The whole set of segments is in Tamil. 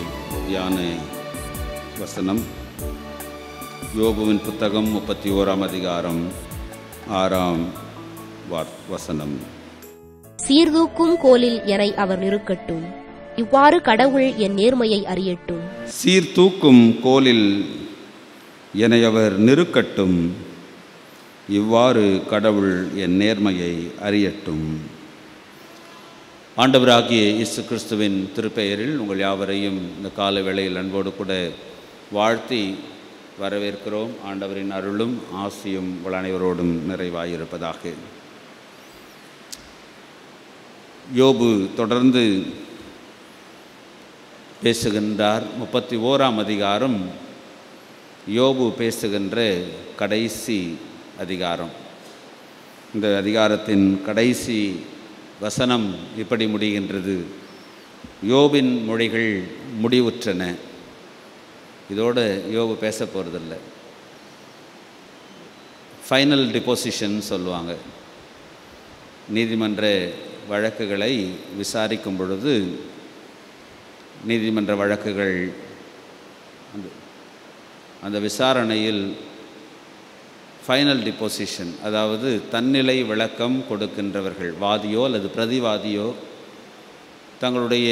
தியான வசனம் யோபுவின் புத்தகம் முப்பத்தி ஓராம் அதிகாரம் ஆறாம் வார் வசனம் சீர்தூக்கும் கோலில் எனை அவர் நிறுக்கட்டும் இவ்வாறு கடவுள் என் நேர்மையை அறியட்டும் சீர்தூக்கும் கோலில் என்னை அவர் நிறுக்கட்டும் இவ்வாறு கடவுள் என் நேர்மையை அறியட்டும் ஆண்டவராகிய இயேசு கிறிஸ்துவின் திருப்பெயரில் உங்கள் யாவரையும் இந்த கால வேளையில் அன்போடு கூட வாழ்த்தி வரவேற்கிறோம் ஆண்டவரின் அருளும் ஆசியும் உங்கள் அனைவரோடும் நிறைவாயிருப்பதாக யோபு தொடர்ந்து பேசுகின்றார் முப்பத்தி ஓராம் அதிகாரம் யோபு பேசுகின்ற கடைசி அதிகாரம் இந்த அதிகாரத்தின் கடைசி வசனம் இப்படி முடிகின்றது யோபின் மொழிகள் முடிவுற்றன இதோடு யோபு பேச போகிறதில்ல ஃபைனல் டிப்போசிஷன் சொல்லுவாங்க நீதிமன்ற வழக்குகளை விசாரிக்கும் பொழுது நீதிமன்ற வழக்குகள் அந்த அந்த விசாரணையில் ஃபைனல் டிப்போசிஷன் அதாவது தன்னிலை விளக்கம் கொடுக்கின்றவர்கள் வாதியோ அல்லது பிரதிவாதியோ தங்களுடைய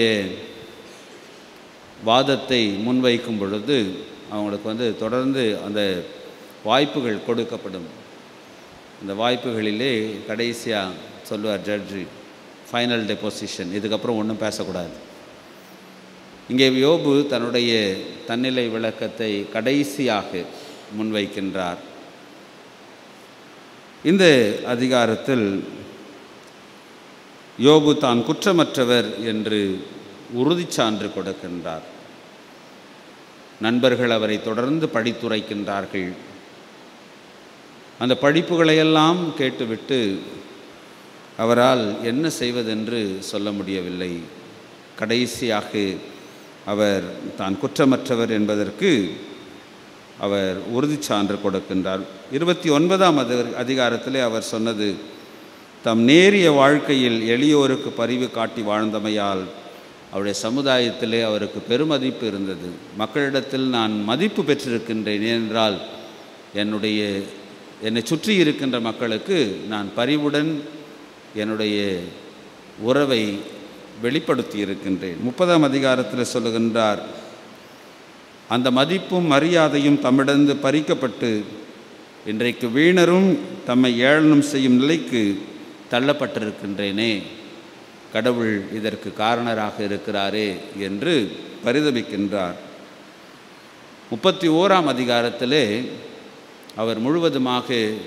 வாதத்தை முன்வைக்கும் பொழுது அவங்களுக்கு வந்து தொடர்ந்து அந்த வாய்ப்புகள் கொடுக்கப்படும் அந்த வாய்ப்புகளிலே கடைசியாக சொல்லுவார் ஜட்ஜி ஃபைனல் டெப்போசிஷன் இதுக்கப்புறம் ஒன்றும் பேசக்கூடாது இங்கே யோபு தன்னுடைய தன்னிலை விளக்கத்தை கடைசியாக முன்வைக்கின்றார் இந்த அதிகாரத்தில் யோபு தான் குற்றமற்றவர் என்று உறுதிச்சான்று கொடுக்கின்றார் நண்பர்கள் அவரை தொடர்ந்து படித்துரைக்கின்றார்கள் அந்த படிப்புகளையெல்லாம் கேட்டுவிட்டு அவரால் என்ன செய்வதென்று சொல்ல முடியவில்லை கடைசியாக அவர் தான் குற்றமற்றவர் என்பதற்கு அவர் உறுதிச்சான்று கொடுக்கின்றார் இருபத்தி ஒன்பதாம் அதி அதிகாரத்திலே அவர் சொன்னது தம் நேரிய வாழ்க்கையில் எளியோருக்கு பரிவு காட்டி வாழ்ந்தமையால் அவருடைய சமுதாயத்திலே அவருக்கு பெருமதிப்பு இருந்தது மக்களிடத்தில் நான் மதிப்பு பெற்றிருக்கின்றேன் ஏனென்றால் என்னுடைய என்னை சுற்றி இருக்கின்ற மக்களுக்கு நான் பரிவுடன் என்னுடைய உறவை வெளிப்படுத்தி இருக்கின்றேன் முப்பதாம் அதிகாரத்தில் சொல்லுகின்றார் அந்த மதிப்பும் மரியாதையும் தம்மிடந்து பறிக்கப்பட்டு இன்றைக்கு வீணரும் தம்மை ஏளனம் செய்யும் நிலைக்கு தள்ளப்பட்டிருக்கின்றேனே கடவுள் இதற்கு காரணராக இருக்கிறாரே என்று பரிதபிக்கின்றார் முப்பத்தி ஓராம் அதிகாரத்திலே அவர் முழுவதுமாக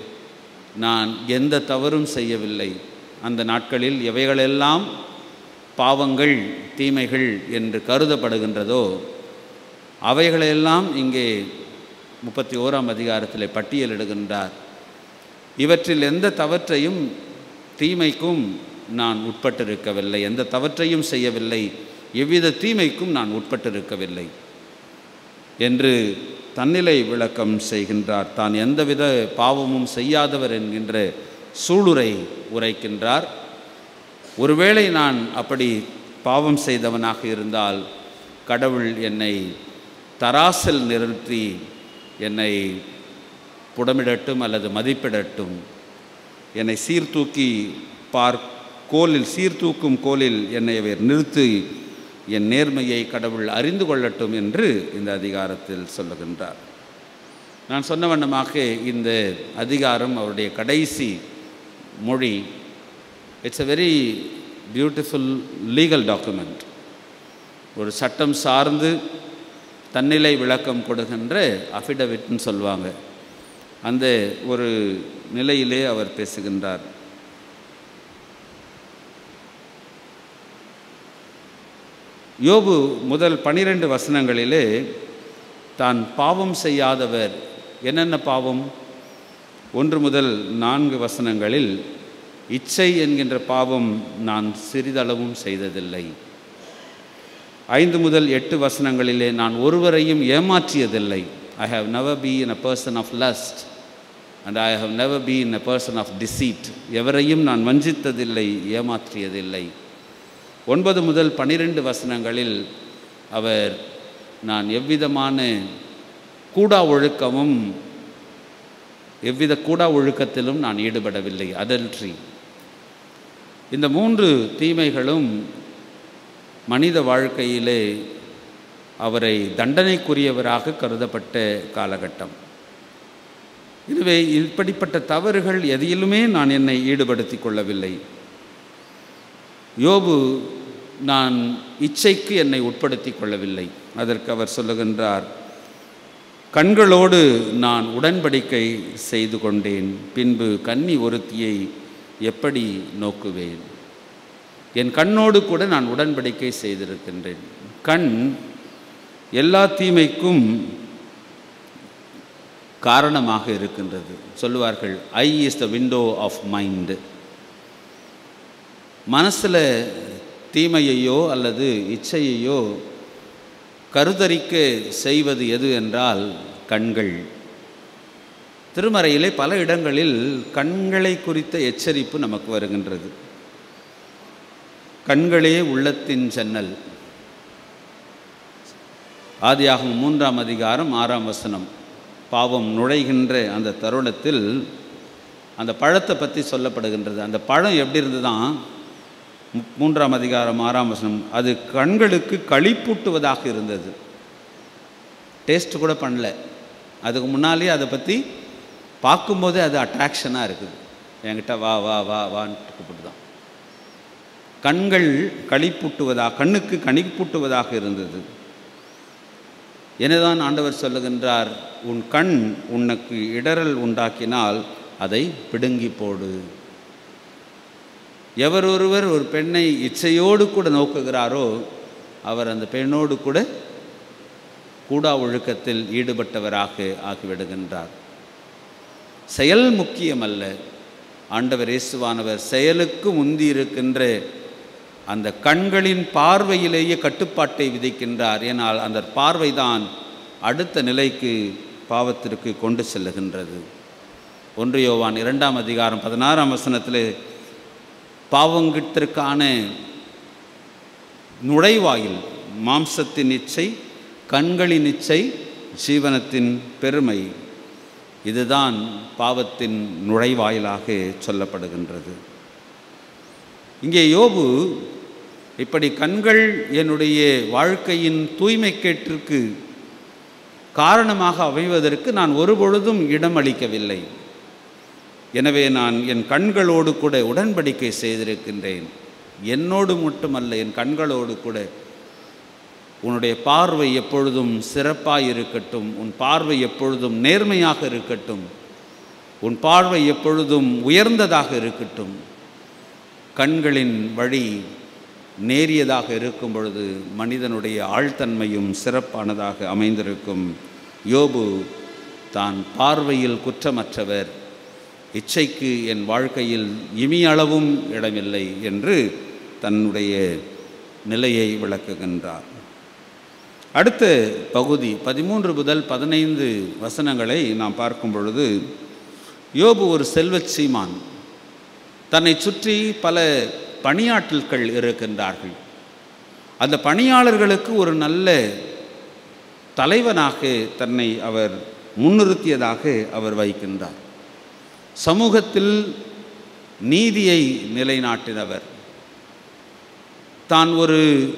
நான் எந்த தவறும் செய்யவில்லை அந்த நாட்களில் எவைகளெல்லாம் பாவங்கள் தீமைகள் என்று கருதப்படுகின்றதோ அவைகளெல்லாம் இங்கே முப்பத்தி ஓராம் அதிகாரத்தில் பட்டியலிடுகின்றார் இவற்றில் எந்த தவற்றையும் தீமைக்கும் நான் உட்பட்டிருக்கவில்லை எந்த தவற்றையும் செய்யவில்லை எவ்வித தீமைக்கும் நான் உட்பட்டிருக்கவில்லை என்று தன்னிலை விளக்கம் செய்கின்றார் தான் எந்தவித பாவமும் செய்யாதவர் என்கின்ற சூளுரை உரைக்கின்றார் ஒருவேளை நான் அப்படி பாவம் செய்தவனாக இருந்தால் கடவுள் என்னை தராசில் நிறுத்தி என்னை புடமிடட்டும் அல்லது மதிப்பிடட்டும் என்னை சீர்தூக்கி பார் கோலில் சீர்தூக்கும் கோலில் என்னை அவர் நிறுத்தி என் நேர்மையை கடவுள் அறிந்து கொள்ளட்டும் என்று இந்த அதிகாரத்தில் சொல்லுகின்றார் நான் சொன்ன வண்ணமாக இந்த அதிகாரம் அவருடைய கடைசி மொழி it's a very beautiful legal document ஒரு சட்டம் சார்ந்து தன்னிலை விளக்கம் கொடுக்கின்ற அஃபிடவிட்னு சொல்லுவாங்க அந்த ஒரு நிலையிலே அவர் பேசுகின்றார் யோபு முதல் பனிரெண்டு வசனங்களிலே தான் பாவம் செய்யாதவர் என்னென்ன பாவம் ஒன்று முதல் நான்கு வசனங்களில் இச்சை என்கின்ற பாவம் நான் சிறிதளவும் செய்ததில்லை ஐந்து முதல் எட்டு வசனங்களிலே நான் ஒருவரையும் ஏமாற்றியதில்லை I have never been a person of lust and I have never been a person of deceit எவரையும் நான் வஞ்சித்ததில்லை ஏமாற்றியதில்லை ஒன்பது முதல் பனிரெண்டு வசனங்களில் அவர் நான் எவ்விதமான கூடா ஒழுக்கமும் எவ்வித கூடா ஒழுக்கத்திலும் நான் ஈடுபடவில்லை அதல்ட்ரி இந்த மூன்று தீமைகளும் மனித வாழ்க்கையிலே அவரை தண்டனைக்குரியவராக கருதப்பட்ட காலகட்டம் எனவே இப்படிப்பட்ட தவறுகள் எதிலுமே நான் என்னை ஈடுபடுத்தி கொள்ளவில்லை யோபு நான் இச்சைக்கு என்னை உட்படுத்தி கொள்ளவில்லை அதற்கு அவர் சொல்லுகின்றார் கண்களோடு நான் உடன்படிக்கை செய்து கொண்டேன் பின்பு கன்னி ஒருத்தியை எப்படி நோக்குவேன் என் கண்ணோடு கூட நான் உடன்படிக்கை செய்திருக்கின்றேன் கண் எல்லா தீமைக்கும் காரணமாக இருக்கின்றது சொல்லுவார்கள் eye is the window of mind மனசில் தீமையையோ அல்லது இச்சையையோ கருதரிக்க செய்வது எது என்றால் கண்கள் திருமறையிலே பல இடங்களில் கண்களை குறித்த எச்சரிப்பு நமக்கு வருகின்றது கண்களே உள்ளத்தின் ஜன்னல் ஆதியாகும் மூன்றாம் அதிகாரம் ஆறாம் வசனம் பாவம் நுழைகின்ற அந்த தருணத்தில் அந்த பழத்தை பற்றி சொல்லப்படுகின்றது அந்த பழம் எப்படி இருந்துதான் மூன்றாம் அதிகாரம் ஆறாம் வசனம் அது கண்களுக்கு களிப்பூட்டுவதாக இருந்தது டேஸ்ட் கூட பண்ணல அதுக்கு முன்னாலே அதை பற்றி பார்க்கும்போதே அது அட்ராக்ஷனாக இருக்குது என்கிட்ட வா வா வா வான்ட்டு கூப்பிட்டு தான் கண்கள் களிப்பூட்டுவதாக கண்ணுக்கு கணிப்பூட்டுவதாக இருந்தது எனதான் ஆண்டவர் சொல்லுகின்றார் உன் கண் உனக்கு இடரல் உண்டாக்கினால் அதை பிடுங்கி போடு எவர் ஒருவர் ஒரு பெண்ணை இச்சையோடு கூட நோக்குகிறாரோ அவர் அந்த பெண்ணோடு கூட கூடா ஒழுக்கத்தில் ஈடுபட்டவராக ஆகிவிடுகின்றார் செயல் முக்கியமல்ல ஆண்டவர் இயேசுவானவர் செயலுக்கு முந்தி இருக்கின்ற அந்த கண்களின் பார்வையிலேயே கட்டுப்பாட்டை விதிக்கின்றார் ஏனால் அந்த பார்வைதான் அடுத்த நிலைக்கு பாவத்திற்கு கொண்டு செல்லுகின்றது ஒன்று யோவான் இரண்டாம் அதிகாரம் பதினாறாம் வசனத்தில் பாவங்கிட்டிற்கான நுழைவாயில் மாம்சத்தின் இச்சை கண்களின் இச்சை ஜீவனத்தின் பெருமை இதுதான் பாவத்தின் நுழைவாயிலாக சொல்லப்படுகின்றது இங்கே யோபு இப்படி கண்கள் என்னுடைய வாழ்க்கையின் தூய்மைக்கேட்டிற்கு காரணமாக அமைவதற்கு நான் ஒருபொழுதும் இடம் அளிக்கவில்லை எனவே நான் என் கண்களோடு கூட உடன்படிக்கை செய்திருக்கின்றேன் என்னோடு மட்டுமல்ல என் கண்களோடு கூட உன்னுடைய பார்வை எப்பொழுதும் சிறப்பாக இருக்கட்டும் உன் பார்வை எப்பொழுதும் நேர்மையாக இருக்கட்டும் உன் பார்வை எப்பொழுதும் உயர்ந்ததாக இருக்கட்டும் கண்களின் வழி நேரியதாக இருக்கும் பொழுது மனிதனுடைய ஆழ்த்தன்மையும் சிறப்பானதாக அமைந்திருக்கும் யோபு தான் பார்வையில் குற்றமற்றவர் இச்சைக்கு என் வாழ்க்கையில் இமியளவும் இடமில்லை என்று தன்னுடைய நிலையை விளக்குகின்றார் அடுத்த பகுதி பதிமூன்று முதல் பதினைந்து வசனங்களை நாம் பார்க்கும் பொழுது யோபு ஒரு செல்வச் சீமான் தன்னை சுற்றி பல பணியாட்கள் இருக்கின்றார்கள் அந்த பணியாளர்களுக்கு ஒரு நல்ல தலைவனாக தன்னை அவர் முன்னிறுத்தியதாக அவர் வைக்கின்றார் சமூகத்தில் நீதியை நிலைநாட்டினவர் தான் ஒரு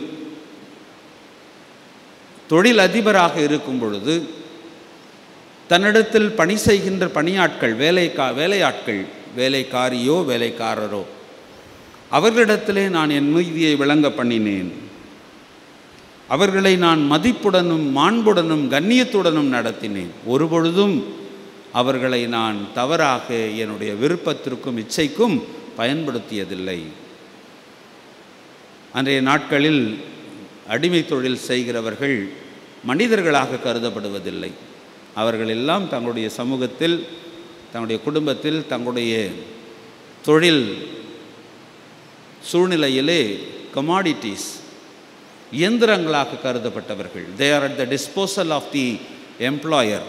தொழில் அதிபராக இருக்கும் பொழுது தன்னிடத்தில் பணி செய்கின்ற பணியாட்கள் வேலைக்கா வேலையாட்கள் வேலைக்காரியோ வேலைக்காரரோ அவர்களிடத்திலே நான் என் நீதியை விளங்க பண்ணினேன் அவர்களை நான் மதிப்புடனும் மாண்புடனும் கண்ணியத்துடனும் நடத்தினேன் ஒருபொழுதும் அவர்களை நான் தவறாக என்னுடைய விருப்பத்திற்கும் இச்சைக்கும் பயன்படுத்தியதில்லை அன்றைய நாட்களில் அடிமை தொழில் செய்கிறவர்கள் மனிதர்களாக கருதப்படுவதில்லை அவர்கள் எல்லாம் தங்களுடைய சமூகத்தில் தங்களுடைய குடும்பத்தில் தங்களுடைய தொழில் சூழ்நிலையிலே கமாடிட்டிஸ் இயந்திரங்களாக கருதப்பட்டவர்கள் they are at the disposal of the employer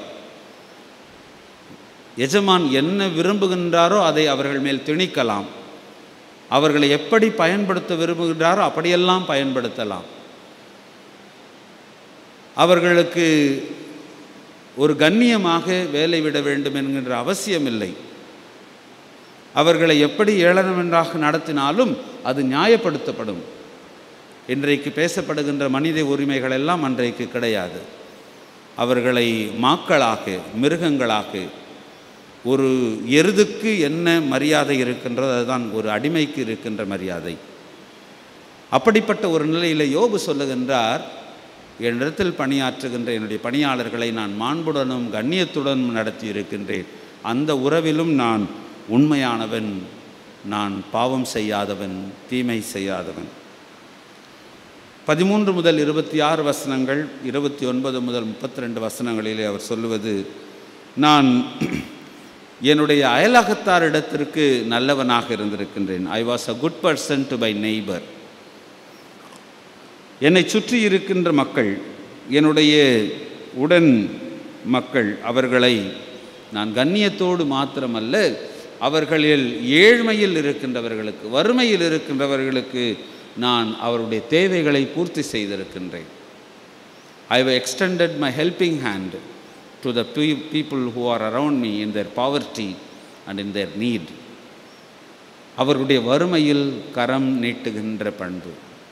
எஜமான் என்ன விரும்புகின்றாரோ அதை அவர்கள் மேல் திணிக்கலாம் அவர்களை எப்படி பயன்படுத்த விரும்புகின்றாரோ அப்படியெல்லாம் பயன்படுத்தலாம் அவர்களுக்கு ஒரு கண்ணியமாக வேலை விட வேண்டும் என்கின்ற அவசியமில்லை அவர்களை எப்படி ஏளனமென்றாக நடத்தினாலும் அது நியாயப்படுத்தப்படும் இன்றைக்கு பேசப்படுகின்ற மனித உரிமைகள் எல்லாம் அன்றைக்கு கிடையாது அவர்களை மாக்களாக மிருகங்களாக ஒரு எருதுக்கு என்ன மரியாதை இருக்கின்றதோ அதுதான் ஒரு அடிமைக்கு இருக்கின்ற மரியாதை அப்படிப்பட்ட ஒரு நிலையில் யோபு சொல்லுகின்றார் என்னிடத்தில் பணியாற்றுகின்ற என்னுடைய பணியாளர்களை நான் மாண்புடனும் கண்ணியத்துடனும் நடத்தி இருக்கின்றேன் அந்த உறவிலும் நான் உண்மையானவன் நான் பாவம் செய்யாதவன் தீமை செய்யாதவன் பதிமூன்று முதல் இருபத்தி ஆறு வசனங்கள் இருபத்தி ஒன்பது முதல் முப்பத்தி ரெண்டு வசனங்களிலே அவர் சொல்லுவது நான் என்னுடைய அயலகத்தாரிடத்திற்கு நல்லவனாக இருந்திருக்கின்றேன் I was a good person to my neighbour என்னை சுற்றி இருக்கின்ற மக்கள் என்னுடைய உடன் மக்கள் அவர்களை நான் கண்ணியத்தோடு மாத்திரமல்ல அவர்களில் ஏழ்மையில் இருக்கின்றவர்களுக்கு வறுமையில் இருக்கின்றவர்களுக்கு நான் அவருடைய தேவைகளை பூர்த்தி செய்திருக்கின்றேன் ஐ have extended my helping hand to the pe- people who are around me in their poverty and in their need அவர்களுடைய வறுமையில் கரம் நீட்டுகின்ற பண்பு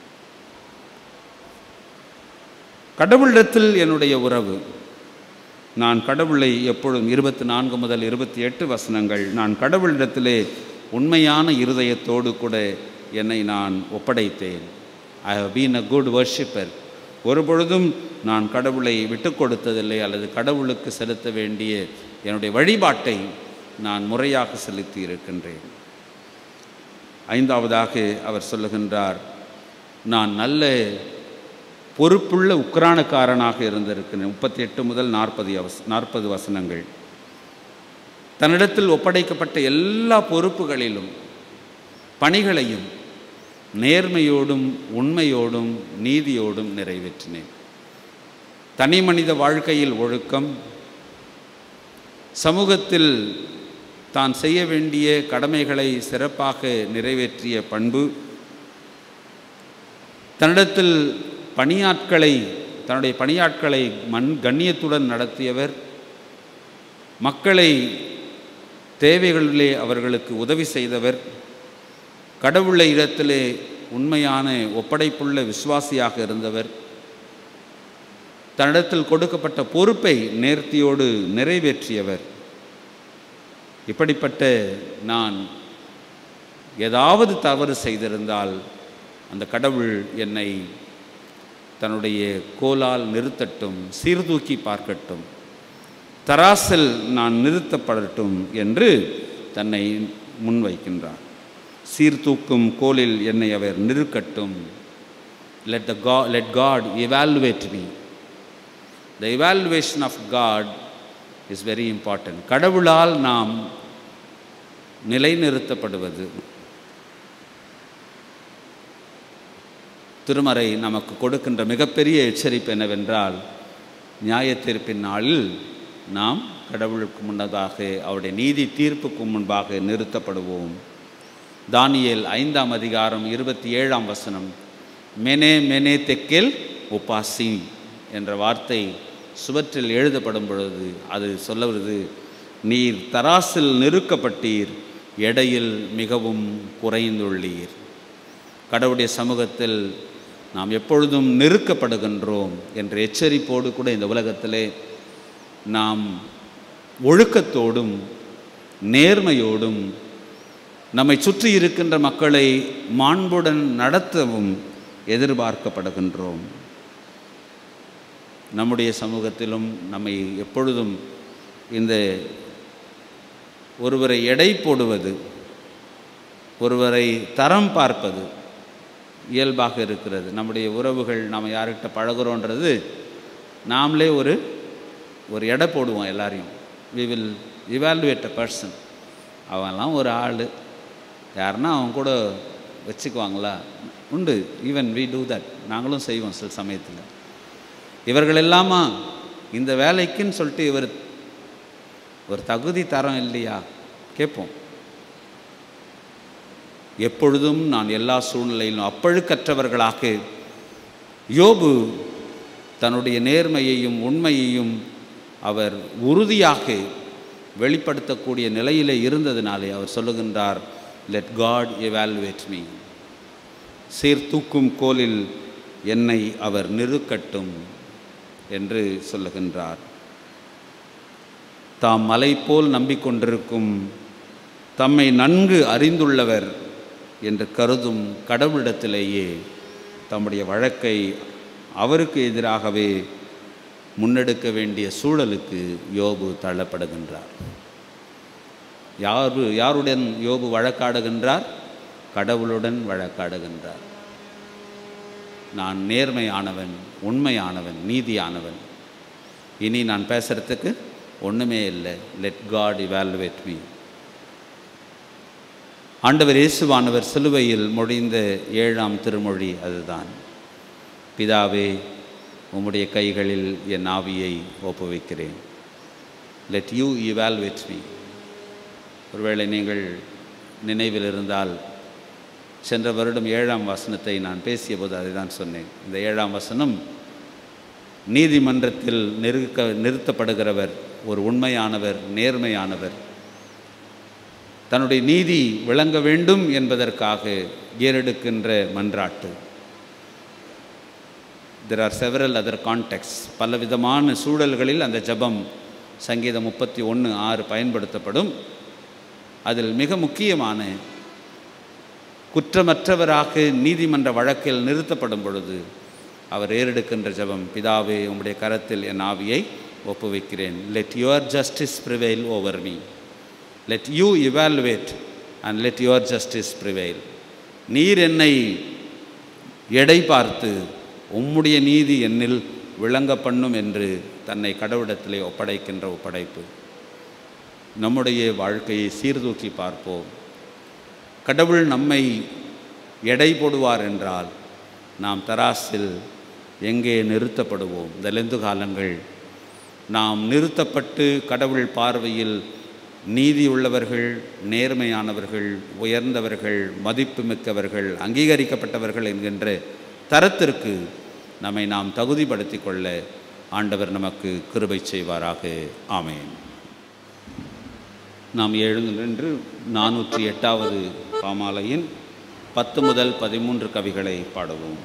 கடவுளிடத்தில் என்னுடைய உறவு நான் கடவுளை எப்பொழுதும் இருபத்தி நான்கு முதல் இருபத்தி எட்டு வசனங்கள் நான் கடவுளிடத்திலே உண்மையான இருதயத்தோடு கூட என்னை நான் ஒப்படைத்தேன் I have been a good worshipper ஒரு பொழுதும் நான் கடவுளை விட்டு கொடுத்ததில்லை அல்லது கடவுளுக்கு செலுத்த வேண்டிய என்னுடைய வழிபாட்டை நான் முறையாக செலுத்தி இருக்கின்றேன் ஐந்தாவதாக அவர் சொல்லுகின்றார் நான் நல்ல பொறுப்புள்ள உக்ரானக்காரனாக இருந்திருக்கிறேன் முப்பத்தி எட்டு முதல் நாற்பது அவஸ் நாற்பது வசனங்கள் தன்னிடத்தில் ஒப்படைக்கப்பட்ட எல்லா பொறுப்புகளிலும் பணிகளையும் நேர்மையோடும் உண்மையோடும் நீதியோடும் நிறைவேற்றினேன் தனி மனித வாழ்க்கையில் ஒழுக்கம் சமூகத்தில் தான் செய்ய வேண்டிய கடமைகளை சிறப்பாக நிறைவேற்றிய பண்பு தன்னிடத்தில் பணியாட்களை தன்னுடைய பணியாட்களை மண் கண்ணியத்துடன் நடத்தியவர் மக்களை தேவைகளிலே அவர்களுக்கு உதவி செய்தவர் கடவுளை இடத்திலே உண்மையான ஒப்படைப்புள்ள விசுவாசியாக இருந்தவர் தன்னிடத்தில் கொடுக்கப்பட்ட பொறுப்பை நேர்த்தியோடு நிறைவேற்றியவர் இப்படிப்பட்ட நான் ஏதாவது தவறு செய்திருந்தால் அந்த கடவுள் என்னை தன்னுடைய கோலால் நிறுத்தட்டும் சீர்தூக்கி பார்க்கட்டும் தராசில் நான் நிறுத்தப்படட்டும் என்று தன்னை முன்வைக்கின்றார் சீர்தூக்கும் கோலில் என்னை அவர் நிறுக்கட்டும் லெட் த கா let God evaluate me the evaluation of God is very important கடவுளால் நாம் நிலைநிறுத்தப்படுவது திருமறை நமக்கு கொடுக்கின்ற மிகப்பெரிய எச்சரிப்பு என்னவென்றால் நியாயத்தீர்ப்பின் நாளில் நாம் கடவுளுக்கு முன்னதாக அவருடைய நீதி தீர்ப்புக்கு முன்பாக நிறுத்தப்படுவோம் தானியேல் ஐந்தாம் அதிகாரம் இருபத்தி ஏழாம் வசனம் மெனே மெனே தெக்கில் உபாசி என்ற வார்த்தை சுவற்றில் எழுதப்படும் பொழுது அது சொல்லுவது நீர் தராசில் நெருக்கப்பட்டீர் எடையில் மிகவும் குறைந்துள்ளீர் கடவுளுடைய சமூகத்தில் நாம் எப்பொழுதும் நெருக்கப்படுகின்றோம் என்ற எச்சரிப்போடு கூட இந்த உலகத்திலே நாம் ஒழுக்கத்தோடும் நேர்மையோடும் நம்மை சுற்றி இருக்கின்ற மக்களை மாண்புடன் நடத்தவும் எதிர்பார்க்கப்படுகின்றோம் நம்முடைய சமூகத்திலும் நம்மை எப்பொழுதும் இந்த ஒருவரை எடை போடுவது ஒருவரை தரம் பார்ப்பது இயல்பாக இருக்கிறது நம்முடைய உறவுகள் நாம் யார்கிட்ட பழகுறோன்றது நாமளே ஒரு ஒரு எடை போடுவோம் எல்லாரையும் we will evaluate a person அவன்லாம் ஒரு ஆள் யாருன்னா அவன் கூட வச்சுக்குவாங்களா உண்டு ஈவன் வி டூ தட் நாங்களும் செய்வோம் சில சமயத்தில் இவர்கள் எல்லாமா இந்த வேலைக்குன்னு சொல்லிட்டு இவர் ஒரு தகுதி தரம் இல்லையா கேட்போம் எப்பொழுதும் நான் எல்லா சூழ்நிலையிலும் அப்பழுக்கற்றவர்களாக யோபு தன்னுடைய நேர்மையையும் உண்மையையும் அவர் உறுதியாக வெளிப்படுத்தக்கூடிய நிலையிலே இருந்ததினாலே அவர் சொல்லுகின்றார் லெட் காட் எவால்வேட் மீ சீர்தூக்கும் கோலில் என்னை அவர் நிறுக்கட்டும் என்று சொல்லுகின்றார் தாம் மலை போல் நம்பிக்கொண்டிருக்கும் தம்மை நன்கு அறிந்துள்ளவர் என்று கருதும் கடவுளிடத்திலேயே தம்முடைய வழக்கை அவருக்கு எதிராகவே முன்னெடுக்க வேண்டிய சூழலுக்கு யோபு தள்ளப்படுகின்றார் யாரு யாருடன் யோபு வழக்காடுகின்றார் கடவுளுடன் வழக்காடுகின்றார் நான் நேர்மையானவன் உண்மையானவன் நீதியானவன் இனி நான் பேசுகிறதுக்கு ஒன்றுமே இல்லை லெட் காட் இவால்வேட் மீ ஆண்டவர் இயேசுவானவர் சிலுவையில் மொழிந்த ஏழாம் திருமொழி அதுதான் பிதாவே உம்முடைய கைகளில் என் ஆவியை ஒப்புவிக்கிறேன் லெட் யூ இவால்வேட் மீ ஒருவேளை நீங்கள் நினைவில் இருந்தால் சென்ற வருடம் ஏழாம் வசனத்தை நான் பேசிய போது அதை தான் சொன்னேன் இந்த ஏழாம் வசனம் நீதிமன்றத்தில் நிறுக்க நிறுத்தப்படுகிறவர் ஒரு உண்மையானவர் நேர்மையானவர் தன்னுடைய நீதி விளங்க வேண்டும் என்பதற்காக ஏறெடுக்கின்ற மன்றாட்டு there are several other contexts பலவிதமான சூழல்களில் அந்த ஜபம் சங்கீதம் முப்பத்தி ஒன்று ஆறு பயன்படுத்தப்படும் அதில் மிக முக்கியமான குற்றமற்றவராக நீதிமன்ற வழக்கில் நிறுத்தப்படும் பொழுது அவர் ஏறெடுக்கின்ற ஜபம் பிதாவே உம்முடைய கரத்தில் என் ஆவியை ஒப்புவிக்கிறேன் let your justice prevail over me let you evaluate and let your justice prevail நீர் என்னை எடை பார்த்து உம்முடைய நீதி என்னில் விளங்க பண்ணும் என்று தன்னை கடவுளத்திலே ஒப்படைக்கின்ற ஒப்படைப்பு நம்முடைய வாழ்க்கையை சீர்தூக்கி பார்ப்போம் கடவுள் நம்மை எடை போடுவார் என்றால் நாம் தராசில் எங்கே நிறுத்தப்படுவோம் இந்த லெந்து காலங்கள் நாம் நிறுத்தப்பட்டு கடவுள் பார்வையில் நீதி உள்ளவர்கள் நேர்மையானவர்கள் உயர்ந்தவர்கள் மதிப்புமிக்கவர்கள் அங்கீகரிக்கப்பட்டவர்கள் என்கின்ற தரத்திற்கு நம்மை நாம் தகுதிப்படுத்தி கொள்ள ஆண்டவர் நமக்கு கிருபை செய்வாராக ஆமேன் நாம் எழுந்து நின்று நானூற்றி எட்டாவது பாமாலையின் பத்து முதல் பதிமூன்று கவிகளை பாடுவோம்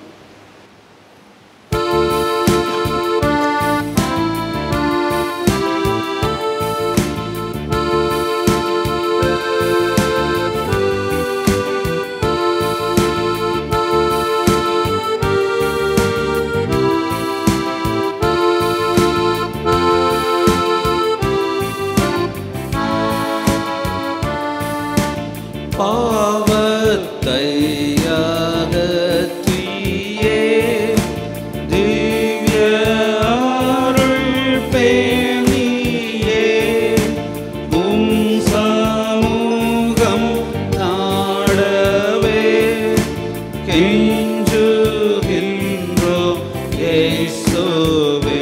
பாவத்தை அகற்றியே திவ்ய அருள் பேணியே உம் சமூகம் நாடவே கெஞ்சுகின்றோ இயேசுவே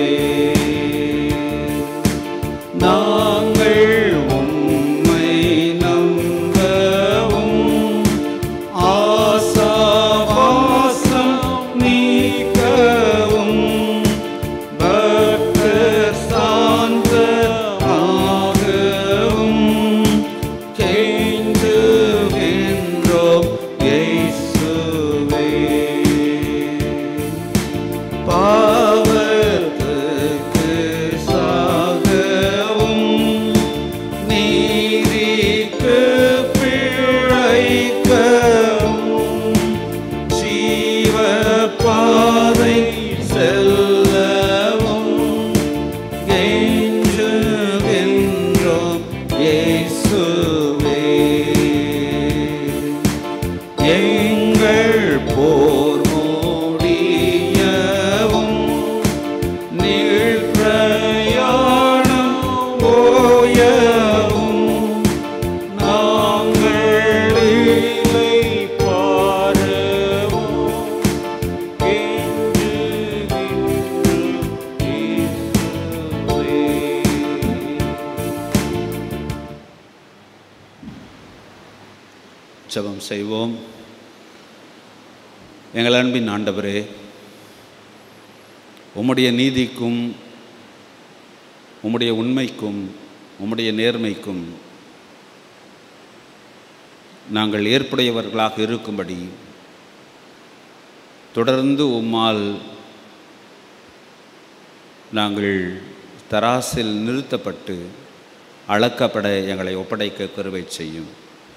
நாங்கள் உம்மை நம்பவும் ஆசாவாசம் நீக்கவும் பக்தர் சாந்தமாகவும் கெஞ்சுகின்றோம் இயேசுவே பாவத்துக்கு சாகவும் நீதிக்கு பிழைக்கவும் ஜீவ பாதை செல்லவும் கெஞ்சுகின்றோம் இயேசுவே எங்கள் போர் முடியவும் நீள் பிரயாணம் ஓயவும் நாங்கள் இலை பாரவும் கெஞ்சுகின்றோம் இயேசுவே. ஜெபம் செய்வோம் எங்கள் அன்பின் ஆண்டவரே உம்முடைய நீதிக்கும் உம்முடைய உண்மைக்கும் உம்முடைய நேர்மைக்கும் நாங்கள் ஏற்புடையவர்களாக இருக்கும்படி தொடர்ந்து உம்மால் நாங்கள் தராசில் நிறுத்தப்பட்டு அளக்கப்பட எங்களை ஒப்படைக்க கருவை செய்யும்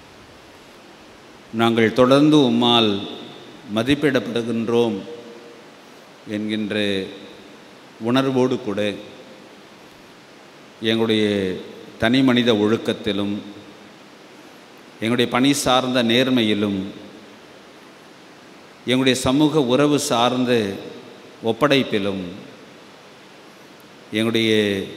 நாங்கள் தொடர்ந்து உம்மால் மதிப்பிடப்படுகின்றோம் என்கின்ற உணர்வோடு கூட எங்களுடைய தனி மனித ஒழுக்கத்திலும் எங்களுடைய பணி சார்ந்த நேர்மையிலும் எங்களுடைய சமூக உறவு சார்ந்த ஒப்படைப்பிலும் எங்களுடைய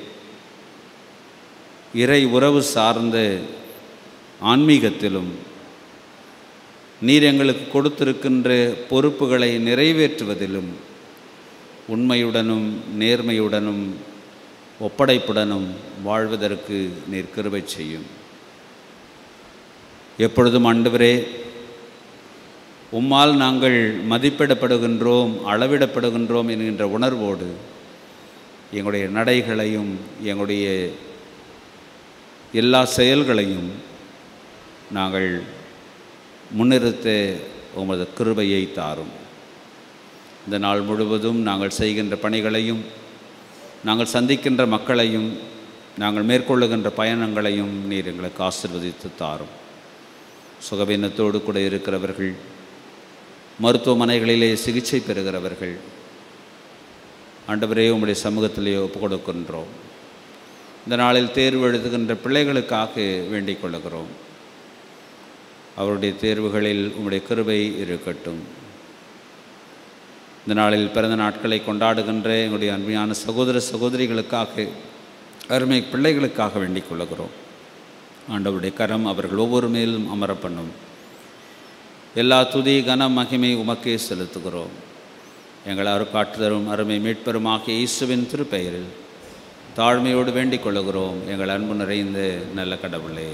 இறை உறவு சார்ந்த ஆன்மீகத்திலும் நீர் எங்களுக்கு கொடுத்திருக்கின்ற பொறுப்புகளை நிறைவேற்றுவதிலும் உண்மையுடனும் நேர்மையுடனும் ஒப்படைப்புடனும் வாழ்வதற்கு நீர் கிருபை செய்யும் எப்பொழுதும் ஆண்டவரே உம்மால் நாங்கள் மதிப்பிடப்படுகின்றோம் அளவிடப்படுகின்றோம் என்கின்ற உணர்வோடு எங்களுடைய நடைகளையும் எங்களுடைய எல்லா செயல்களையும் நாங்கள் முன்னிறுத்த உமது கிருபையை தாரும் இந்த நாள் முழுவதும் நாங்கள் செய்கின்ற பணிகளையும் நாங்கள் சந்திக்கின்ற மக்களையும் நாங்கள் மேற்கொள்ளுகின்ற பயணங்களையும் நீர் எங்களுக்கு ஆசிர்வதித்து தாரும் சுகவீனத்தோடு கூட இருக்கிறவர்கள் மருத்துவமனைகளிலே சிகிச்சை பெறுகிறவர்கள் ஆண்டவரே உம்முடைய சமூகத்திலே ஒப்புக் கொடுக்கின்றோம் இந்த நாளில் தேர்வு எழுதுகின்ற பிள்ளைகளுக்காக வேண்டிக் கொள்ளுகிறோம் அவருடைய தேர்வுகளில் உம்முடைய கிருபை இருக்கட்டும் இந்த நாளில் பிறந்த நாட்களை கொண்டாடுகின்ற எங்களுடைய அருமையான சகோதர சகோதரிகளுக்காக அருமை பிள்ளைகளுக்காக வேண்டிக் கொள்ளுகிறோம் ஆண்டவருடைய கரம் அவர்கள் ஒவ்வொரு மேலும் அமர பண்ணும் எல்லா துதி கன மகிமை உமக்கே செலுத்துகிறோம் எங்கள் அருக்காட்டுதரும் அருமை மீட்பெருமாகிய இயேசுவின் திருப்பெயரில் தாழ்மையோடு வேண்டிக் கொள்ளுகிறோம் எங்கள் அன்பு நிறைந்த நல்ல கடவுளே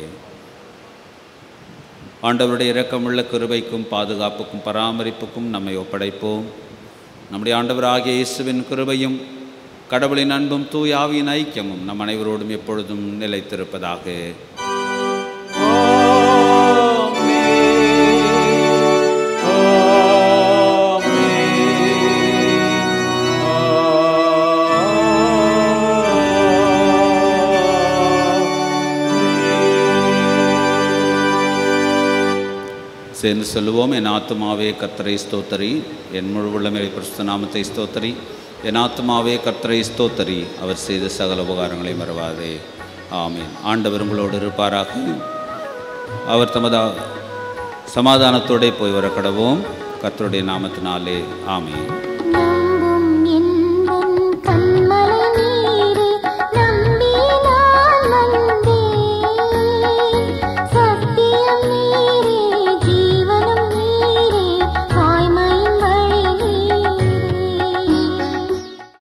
ஆண்டவருடைய இரக்கமுள்ள கிருபைக்கும் பாதுகாப்புக்கும் பராமரிப்புக்கும் நம்மை ஒப்படைப்போம் நம்முடைய ஆண்டவராகிய இயேசுவின் கிருபையும் கடவுளின் அன்பும் தூயாவின் ஐக்கியமும் நம் அனைவரோடும் எப்பொழுதும் நிலைத்திருப்பதாக சேர்ந்து சொல்லுவோம் என் ஆத்துமாவே கர்த்தரை ஸ்தோத்தரி என் முழு உள்ளமே கிறிஸ்து நாமத்தை ஸ்தோத்தரி என் ஆத்துமாவே கர்த்தரை ஸ்தோத்தரி அவர் செய்த சகல உபகாரங்களை மறவாதே ஆமீன் ஆண்டவர் உங்களோடு இருப்பாராக அவர் தமது சமாதானத்தோடே போய் வர கடவோம் கர்த்தருடைய நாமத்தினாலே ஆமீன்